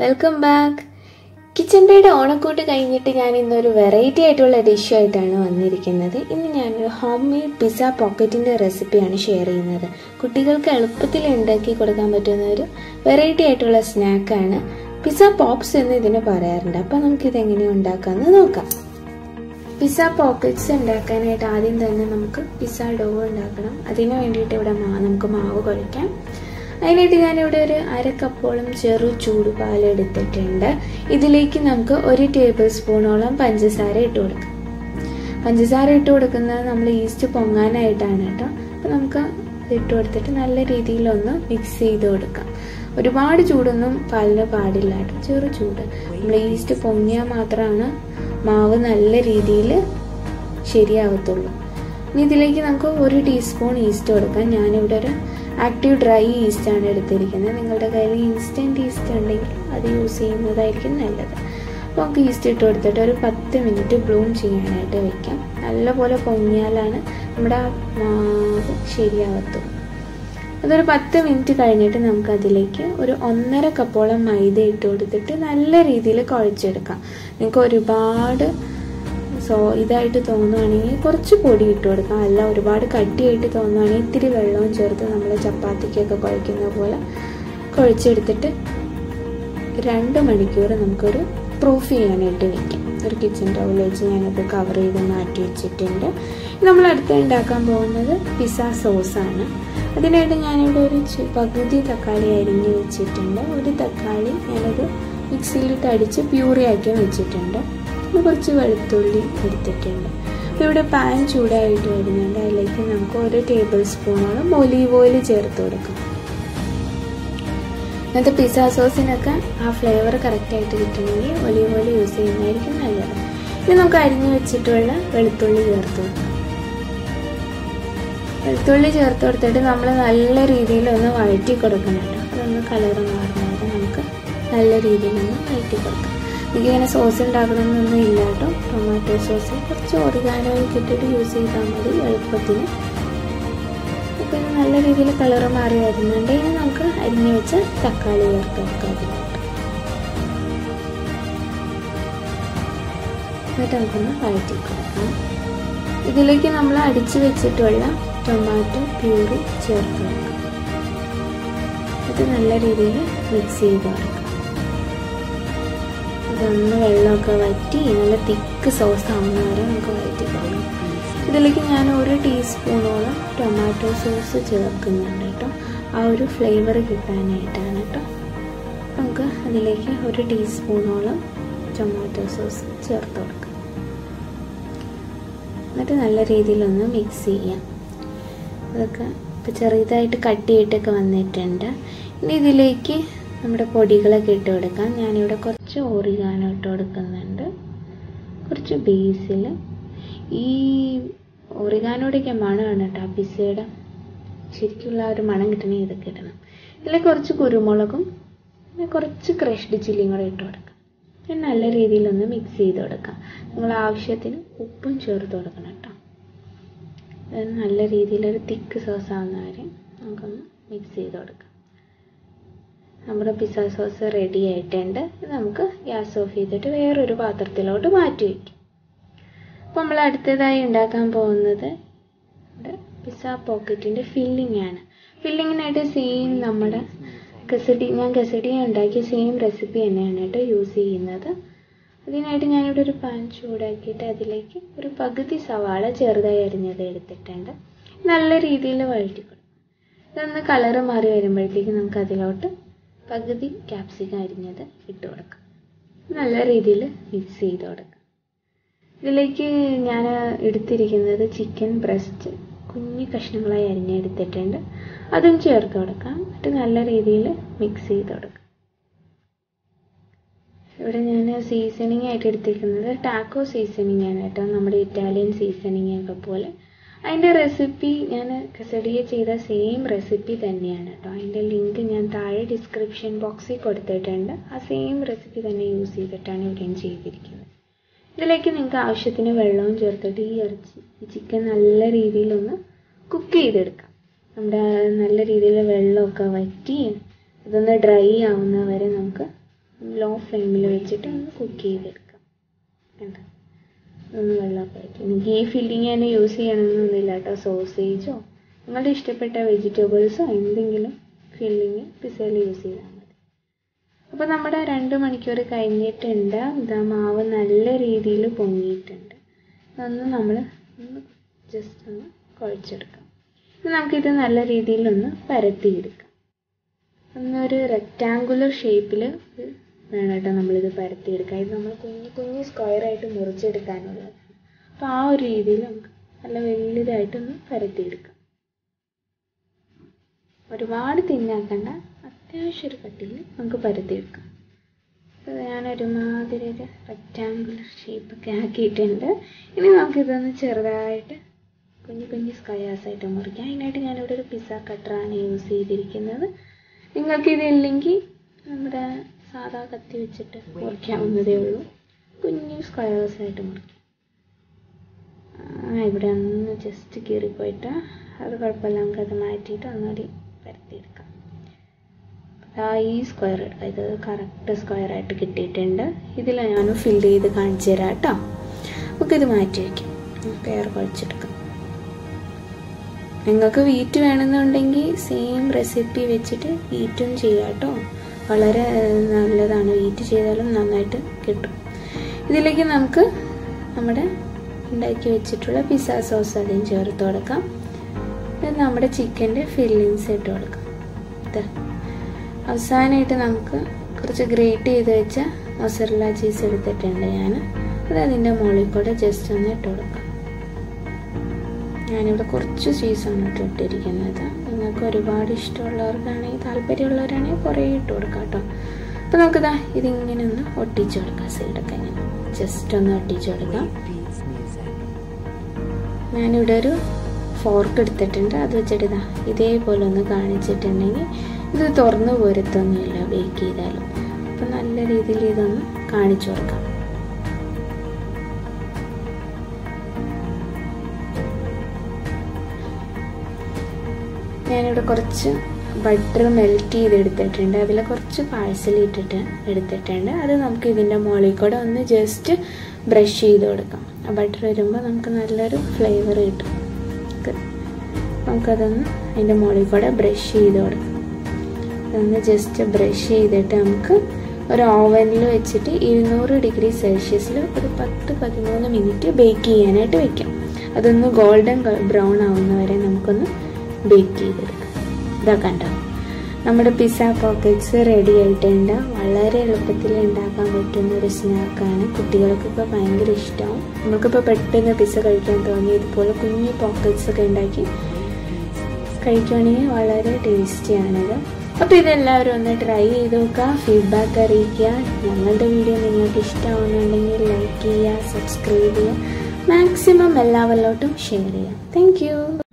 welcome back kitchen ഡേയുടെ ഓണക്കൂട്ട് കഴിഞ്ഞിട്ട് ഞാൻ ഇന്നൊരു വെറൈറ്റി ആയിട്ടുള്ള ഡിഷുമായിട്ടാണ് വന്നിരിക്കുന്നത് ഇന്ന് ഞാനൊരു ഹോം മെയ്ഡ് പിസ്സ പോക്കറ്റിൻ്റെ റെസിപ്പിയാണ് ഷെയർ ചെയ്യുന്നത് കുട്ടികൾക്ക് എളുപ്പത്തിൽ ഉണ്ടാക്കി കൊടുക്കാൻ പറ്റുന്ന ഒരു വെറൈറ്റി ആയിട്ടുള്ള സ്നാക്കാണ് പിസ്സ പോപ്സ് എന്ന് ഇതിന് പറയാറുണ്ട് അപ്പോൾ നമുക്കിത് എങ്ങനെയാണ് ഉണ്ടാക്കാമെന്ന് നോക്കാം പിസ്സ പോക്കറ്റ്സ് ഉണ്ടാക്കാനായിട്ട് ആദ്യം തന്നെ നമുക്ക് പിസ്സ ഡോ ഉണ്ടാക്കണം അതിന് വേണ്ടിയിട്ട് ഇവിടെ മാ നമുക്ക് മാവ് കുഴയ്ക്കാം അതിനായിട്ട് ഞാനിവിടെ ഒരു അര കപ്പോളം ചെറു ചൂടുപാൽ എടുത്തിട്ടുണ്ട് ഇതിലേക്ക് നമുക്ക് ഒരു ടേബിൾ സ്പൂണോളം പഞ്ചസാര ഇട്ട് കൊടുക്കാം പഞ്ചസാര ഇട്ട് കൊടുക്കുന്നത് നമ്മൾ ഈസ്റ്റ് പൊങ്ങാനായിട്ടാണ് കേട്ടോ അപ്പോൾ നമുക്ക് ഇട്ട് കൊടുത്തിട്ട് നല്ല രീതിയിലൊന്ന് മിക്സ് ചെയ്ത് കൊടുക്കാം ഒരുപാട് ചൂടൊന്നും പാലിന് പാടില്ല കേട്ടോ ചെറു ചൂട് നമ്മൾ ഈസ്റ്റ് പൊങ്ങിയാൽ മാത്രമാണ് മാവ് നല്ല രീതിയിൽ ശരിയാവത്തുള്ളൂ ഇനി ഇതിലേക്ക് നമുക്ക് ഒരു ടീസ്പൂൺ ഈസ്റ്റ് കൊടുക്കാം ഞാനിവിടെ ഒരു ആക്റ്റീവ് ഡ്രൈ ഈസ്റ്റ് ആണ് എടുത്തിരിക്കുന്നത് നിങ്ങളുടെ കയ്യിൽ ഇൻസ്റ്റൻറ്റ് ഈസ്റ്റ് ഉണ്ടെങ്കിൽ അത് യൂസ് ചെയ്യുന്നതായിരിക്കും നല്ലത് അപ്പോൾ നമുക്ക് ഈസ്റ്റ് ഇട്ട് കൊടുത്തിട്ട് ഒരു പത്ത് മിനിറ്റ് ബ്ലൂം ചെയ്യാനായിട്ട് വെക്കാം നല്ലപോലെ പൊങ്ങിയാലാണ് നമ്മുടെ മാവ് ശരിയാവത്തുള്ളൂ അതൊരു പത്ത് മിനിറ്റ് കഴിഞ്ഞിട്ട് നമുക്ക് അതിലേക്ക് ഒരു ഒന്നര കപ്പോളം മൈദ ഇട്ട് കൊടുത്തിട്ട് നല്ല രീതിയിൽ കുഴച്ചെടുക്കാം നിങ്ങൾക്ക് ഒരുപാട് സോ ഇതായിട്ട് തോന്നുവാണെങ്കിൽ കുറച്ച് പൊടി ഇട്ട് കൊടുക്കാം അല്ല ഒരുപാട് കട്ടിയായിട്ട് തോന്നുവാണെങ്കിൽ ഇത്തിരി വെള്ളവും ചേർത്ത് നമ്മൾ ചപ്പാത്തിക്കൊക്കെ കുഴക്കുന്ന പോലെ കുഴച്ചെടുത്തിട്ട് രണ്ട് മണിക്കൂർ നമുക്കൊരു പ്രൂഫ് ചെയ്യാനായിട്ട് വെക്കാം ഒരു കിച്ചൺ ടവൽ വെച്ച് ഞാനത് കവർ ചെയ്ത് മാറ്റി വെച്ചിട്ടുണ്ട് നമ്മൾ അടുത്ത് ഉണ്ടാക്കാൻ പോകുന്നത് പിസ്സ സോസാണ് അതിനായിട്ട് ഞാനിവിടെ ഒരു പകുതി തക്കാളി അരിഞ്ഞ് വെച്ചിട്ടുണ്ട് ഒരു തക്കാളി ഞാനത് മിക്സിയിലിട്ട് അടിച്ച് പ്യൂറിയാക്കി വെച്ചിട്ടുണ്ട് കുറച്ച് വെളുത്തുള്ളി എടുത്തിട്ടുണ്ട് അപ്പോൾ ഇവിടെ പാൻ ചൂടായിട്ട് വരുന്നുണ്ട് അതിലേക്ക് നമുക്ക് ഒരു ടേബിൾ സ്പൂണോളം ഒലീവ് ഓയിൽ ചേർത്ത് കൊടുക്കാം ഇന്നത്തെ പിസ്സ സോസിനൊക്കെ ആ ഫ്ലേവർ കറക്റ്റായിട്ട് കിട്ടണമെങ്കിൽ ഒലീവ് ഓയിൽ യൂസ് ചെയ്യുന്നതായിരിക്കും നല്ലത് ഇനി നമുക്ക് അരിഞ്ഞു വെച്ചിട്ടുള്ള വെളുത്തുള്ളി ചേർത്ത് കൊടുക്കാം വെളുത്തുള്ളി ചേർത്ത് കൊടുത്തിട്ട് നമ്മൾ നല്ല രീതിയിൽ ഒന്ന് വഴറ്റി കൊടുക്കണം കേട്ടോ അതൊന്ന് കളർ മാറുന്നത് നമുക്ക് നല്ല രീതിയിൽ ഒന്ന് വഴറ്റി കൊടുക്കാം എനിക്ക് ഇങ്ങനെ സോസ് ഉണ്ടാക്കണമെന്നൊന്നും ഇല്ല കേട്ടോ ടൊമാറ്റോ സോസ് കുറച്ച് ഓറിഗാനോ ഇട്ടിട്ട് യൂസ് ചെയ്താൽ മതി എളുപ്പത്തിന് അപ്പോൾ ഇത് നല്ല രീതിയിൽ കളർ മാറി വരുന്നുണ്ട് ഇനി നമുക്ക് അരിഞ്ഞു വെച്ച തക്കാളി ചേർത്ത് കൊടുക്കാം അതിലോട്ട് എന്നിട്ട് നമുക്കൊന്ന് വഴറ്റി കൊടുക്കാം ഇതിലേക്ക് നമ്മൾ അടിച്ചു വെച്ചിട്ടുള്ള ടൊമാറ്റോ പ്യൂറി ചേർത്ത് കൊടുക്കാം ഇത് നല്ല രീതിയിൽ മിക്സ് ചെയ്ത് കൊടുക്കാം ഇതൊന്ന് വെള്ളമൊക്കെ വറ്റി നല്ല തിക്ക് സോസ് ആവുന്ന വരെ നമുക്ക് വഴറ്റി കൊടുക്കാം ഇതിലേക്ക് ഞാൻ ഒരു ടീസ്പൂണോളം ടൊമാറ്റോ സോസ് ചേർക്കുന്നുണ്ട് കേട്ടോ ആ ഒരു ഫ്ലേവർ കിട്ടാനായിട്ടാണ് കേട്ടോ നമുക്ക് അതിലേക്ക് ഒരു ടീസ്പൂണോളം ടൊമാറ്റോ സോസ് ചേർത്ത് കൊടുക്കാം എന്നിട്ട് നല്ല രീതിയിലൊന്ന് മിക്സ് ചെയ്യാം അതൊക്കെ ഇപ്പോൾ ചെറുതായിട്ട് കട്ടിയിട്ടൊക്കെ വന്നിട്ടുണ്ട് ഇനി ഇതിലേക്ക് നമ്മുടെ പൊടികളൊക്കെ ഇട്ട് കൊടുക്കാം ഞാനിവിടെ കുറച്ച് ഓറിഗാനോ ഇട്ട് കൊടുക്കുന്നുണ്ട് കുറച്ച് ബേസിൽ ഈ ഓറിഗാനോടെയൊക്കെ മണമാണ് കേട്ടോ പിസ്സയുടെ ശരിക്കുള്ള ഒരു മണം കിട്ടണമെങ്കിൽ ഇതൊക്കെ ഇടണം ഇതിൽ കുറച്ച് കുരുമുളകും പിന്നെ കുറച്ച് ക്രഷ്ഡ് ചില്ലിയും കൂടെ ഇട്ട് കൊടുക്കാം പിന്നെ നല്ല രീതിയിലൊന്ന് മിക്സ് ചെയ്ത് കൊടുക്കാം നിങ്ങൾ ആവശ്യത്തിന് ഉപ്പും ചേർത്ത് കൊടുക്കണം കേട്ടോ നല്ല രീതിയിലൊരു തിക്ക് സോസ് ആവുന്ന വരെ നമുക്കൊന്ന് മിക്സ് ചെയ്ത് കൊടുക്കാം നമ്മുടെ പിസ്സ സോസ് റെഡി ആയിട്ടുണ്ട് നമുക്ക് ഗ്യാസ് ഓഫ് ചെയ്തിട്ട് വേറൊരു പാത്രത്തിലോട്ട് മാറ്റി വയ്ക്കും അപ്പോൾ നമ്മൾ അടുത്തതായി ഉണ്ടാക്കാൻ പോകുന്നത് പിസ്സ പോക്കറ്റിൻ്റെ ഫില്ലിംഗ് ആണ് ഫില്ലിങ്ങിനായിട്ട് സെയിം നമ്മുടെ കസഡി ഞാൻ കസഡി ഉണ്ടാക്കിയ സെയിം റെസിപ്പി തന്നെയാണ് കേട്ടോ യൂസ് ചെയ്യുന്നത് അതിനായിട്ട് ഞാനിവിടെ ഒരു പാൻ ചൂടാക്കിയിട്ട് അതിലേക്ക് ഒരു പകുതി സവാള ചെറുതായി അരിഞ്ഞത് എടുത്തിട്ടുണ്ട് നല്ല രീതിയിൽ വഴറ്റി കൊടുക്കും ഇതൊന്ന് കളറ് മാറി വരുമ്പോഴത്തേക്ക് നമുക്ക് അതിലോട്ട് പകുതി ക്യാപ്സിക്കം അരിഞ്ഞത് ഇട്ട് കൊടുക്കാം നല്ല രീതിയിൽ മിക്സ് ചെയ്ത് കൊടുക്കാം ഇതിലേക്ക് ഞാൻ എടുത്തിരിക്കുന്നത് ചിക്കൻ ബ്രസ്റ്റ് കുഞ്ഞു കഷ്ണങ്ങളായി അരിഞ്ഞെടുത്തിട്ടുണ്ട് അതും ചേർത്ത് കൊടുക്കാം എന്നിട്ട് നല്ല രീതിയിൽ മിക്സ് ചെയ്ത് കൊടുക്കാം ഇവിടെ ഞാൻ സീസണിങ് ആയിട്ട് എടുത്തിരിക്കുന്നത് ടാക്കോ സീസണിങ് ആണ് കേട്ടോ നമ്മുടെ ഇറ്റാലിയൻ സീസണിങ് ഒക്കെ പോലെ അതിൻ്റെ റെസിപ്പി ഞാൻ കസഡിയ ചെയ്ത സെയിം റെസിപ്പി തന്നെയാണ് കേട്ടോ അതിൻ്റെ ലിങ്ക് ഞാൻ താഴെ ഡിസ്ക്രിപ്ഷൻ ബോക്സിൽ കൊടുത്തിട്ടുണ്ട് ആ സെയിം റെസിപ്പി തന്നെ യൂസ് ചെയ്തിട്ടാണ് ഇവിടെയും ചെയ്തിരിക്കുന്നത് ഇതിലേക്ക് നിങ്ങൾക്ക് ആവശ്യത്തിന് വെള്ളവും ചേർത്തിട്ട് ഈ ഇറച്ചി ഈ ചിക്കൻ നല്ല രീതിയിലൊന്ന് കുക്ക് ചെയ്തെടുക്കാം നമ്മുടെ നല്ല രീതിയിൽ വെള്ളമൊക്കെ വറ്റി ഇതൊന്ന് ഡ്രൈ ആവുന്ന വരെ നമുക്ക് ലോ ഫ്ലെയിമിൽ വെച്ചിട്ട് ഒന്ന് കുക്ക് ചെയ്തെടുക്കാം കണ്ടോ ഒന്ന് വെള്ളമൊക്കെ ആയിട്ട് എനിക്ക് ഈ ഫില്ലിങ് തന്നെ യൂസ് ചെയ്യണമെന്നൊന്നുമില്ല കേട്ടോ സോസേജോ നിങ്ങളുടെ ഇഷ്ടപ്പെട്ട വെജിറ്റബിൾസോ എന്തെങ്കിലും ഫില്ലിങ് പിസയിൽ യൂസ് ചെയ്താൽ മതി അപ്പോൾ നമ്മുടെ രണ്ട് മണിക്കൂർ കഴിഞ്ഞിട്ടുണ്ട് ഇതാ മാവ് നല്ല രീതിയിൽ പൊങ്ങിയിട്ടുണ്ട് അതൊന്ന് നമ്മൾ ഒന്ന് ജസ്റ്റ് ഒന്ന് കുഴച്ചെടുക്കാം ഇനി നമുക്കിത് നല്ല രീതിയിലൊന്ന് പരത്തിയെടുക്കാം ഒന്നൊരു റെക്റ്റാങ്കുലർ ഷേപ്പിൽ വേണം കേട്ടോ നമ്മളിത് പരത്തിയെടുക്കാം ഇത് നമ്മൾ കുഞ്ഞു കുഞ്ഞു സ്ക്വയറായിട്ട് മുറിച്ചെടുക്കാനുള്ളത് അപ്പോൾ ആ ഒരു രീതിയിൽ നമുക്ക് നല്ല വലുതായിട്ടൊന്ന് പരത്തിയെടുക്കാം ഒരുപാട് തിന്നാക്കണ്ട അത്യാവശ്യം ഒരു കട്ടിയിൽ നമുക്ക് പരത്തിയെടുക്കാം ഇത് ഞാനൊരുമാതിരി ഒരു റെക്റ്റാങ്കുലർ ഷേപ്പൊക്കെ ആക്കിയിട്ടുണ്ട് ഇനി നമുക്കിതൊന്ന് ചെറുതായിട്ട് കുഞ്ഞു കുഞ്ഞു സ്ക്വയേഴ്സായിട്ട് മുറിക്കാം അതിനായിട്ട് ഞാനിവിടെ ഒരു പിസ്സ കട്ടറാണ് യൂസ് ചെയ്തിരിക്കുന്നത് നിങ്ങൾക്കിതില്ലെങ്കിൽ നമ്മുടെ സാധാ കത്തി വെച്ചിട്ട് മുറിക്കാവുന്നതേ ഉള്ളൂ കുഞ്ഞു സ്ക്വയേഴ്സായിട്ട് മുറിക്കാം ആ ഇവിടെ ഒന്ന് ജസ്റ്റ് കീറിപ്പോയിട്ട് അത് കുഴപ്പമില്ല നമുക്കത് മാറ്റിയിട്ട് ഒന്നുകൂടി പരത്തിയെടുക്കാം ആ ഈ സ്ക്വയർ എടുക്കാം ഇത് കറക്റ്റ് സ്ക്വയറായിട്ട് കിട്ടിയിട്ടുണ്ട് ഇതിൽ ഞാൻ ഫില്ല് ചെയ്ത് കാണിച്ചു തരാം കേട്ടോ നമുക്ക് ഇത് മാറ്റി വയ്ക്കാം പെയർ കുഴച്ചെടുക്കാം നിങ്ങൾക്ക് വീറ്റ് വേണമെന്നുണ്ടെങ്കിൽ സെയിം റെസിപ്പി വെച്ചിട്ട് വീറ്റും ചെയ്യാം കേട്ടോ വളരെ നല്ലതാണ് വീറ്റ് ചെയ്താലും നന്നായിട്ട് കിട്ടും ഇതിലേക്ക് നമുക്ക് നമ്മുടെ ഉണ്ടാക്കി വെച്ചിട്ടുള്ള പിസ്സ സോസ് ആദ്യം ചേർത്ത് കൊടുക്കാം നമ്മുടെ ചിക്കൻ്റെ ഫില്ലിങ്സ് ഇട്ട് കൊടുക്കാം ഇത് അവസാനമായിട്ട് നമുക്ക് കുറച്ച് ഗ്രേറ്റ് ചെയ്ത് വെച്ച മൊസറല്ല ചീസ് എടുത്തിട്ടുണ്ട് ഞാൻ അത് അതിൻ്റെ മുകളിൽ കൂടെ ജസ്റ്റ് ഒന്ന് ഇട്ട് കൊടുക്കാം ഞാനിവിടെ കുറച്ച് ചീസാണ് ഇട്ട് ഇട്ടിരിക്കുന്നത് നിങ്ങൾക്ക് ഒരുപാട് ഇഷ്ടമുള്ളവർക്കാണെങ്കിൽ താല്പര്യമുള്ളവരാണെങ്കിൽ കുറേ ഇട്ട് കൊടുക്കാം കേട്ടോ അപ്പോൾ നമുക്കിതാ ഇതിങ്ങനെ ഒന്ന് ഒട്ടിച്ചു കൊടുക്കാം സൈഡൊക്കെ ഇങ്ങനെ ജസ്റ്റ് ഒന്ന് ഒട്ടിച്ചു കൊടുക്കാം ഞാനിവിടെ ഒരു ഫോർക്ക് എടുത്തിട്ടുണ്ട് അത് വെച്ചിട്ട് ഇതാ ഇതേപോലെ ഒന്ന് കാണിച്ചിട്ടുണ്ടെങ്കിൽ ഇത് തുറന്നു പോരത്തൊന്നുമില്ല ബേക്ക് ചെയ്താലും അപ്പം നല്ല രീതിയിൽ ഇതൊന്ന് കാണിച്ചു കൊടുക്കാം ഞാനിവിടെ കുറച്ച് ബട്ടർ മെൽറ്റ് ചെയ്തെടുത്തിട്ടുണ്ട് അതിൽ കുറച്ച് പാഴ്സൽ ഇട്ടിട്ട് എടുത്തിട്ടുണ്ട് അത് നമുക്ക് ഇതിൻ്റെ മുകളിൽ കൂടെ ഒന്ന് ജസ്റ്റ് ബ്രഷ് ചെയ്ത് കൊടുക്കാം ആ ബട്ടർ വരുമ്പോൾ നമുക്ക് നല്ലൊരു ഫ്ലേവർ കിട്ടും നമുക്കതൊന്ന് അതിൻ്റെ മുകളിൽ കൂടെ ബ്രഷ് ചെയ്ത് കൊടുക്കാം അതൊന്ന് ജസ്റ്റ് ബ്രഷ് ചെയ്തിട്ട് നമുക്ക് ഒരു ഓവനിൽ വെച്ചിട്ട് ഇരുന്നൂറ് ഡിഗ്രി സെൽഷ്യസിൽ ഒരു പത്ത് പതിമൂന്ന് മിനിറ്റ് ബേക്ക് ചെയ്യാനായിട്ട് വെക്കാം അതൊന്ന് ഗോൾഡൻ ബ്രൗൺ ആവുന്ന വരെ നമുക്കൊന്ന് ബേക്ക് ചെയ്തെടുക്കാം ഇതാ കണ്ടോ നമ്മുടെ പിസ്സ പോക്കറ്റ്സ് റെഡി ആയിട്ടുണ്ട് വളരെ എളുപ്പത്തിൽ ഉണ്ടാക്കാൻ പറ്റുന്ന ഒരു സ്നാക്കാണ് കുട്ടികൾക്കൊക്കെ ഭയങ്കര ഇഷ്ടമാവും നമുക്കിപ്പോൾ പെട്ടെന്ന് പിസ്സ കഴിക്കാൻ തോന്നി ഇതുപോലെ കുഞ്ഞു പോക്കറ്റ്സ് ഒക്കെ ഉണ്ടാക്കി കഴിക്കുകയാണെങ്കിൽ വളരെ ടേസ്റ്റിയാണിത് അപ്പോൾ ഇതെല്ലാവരും ഒന്ന് ട്രൈ ചെയ്ത് നോക്കുക ഫീഡ്ബാക്ക് അറിയിക്കുക ഞങ്ങളുടെ വീഡിയോ നിങ്ങൾക്ക് ഇഷ്ടമാവുന്നുണ്ടെങ്കിൽ ലൈക്ക് ചെയ്യുക സബ്സ്ക്രൈബ് ചെയ്യുക മാക്സിമം എല്ലാവരിലോട്ടും ഷെയർ ചെയ്യുക താങ്ക്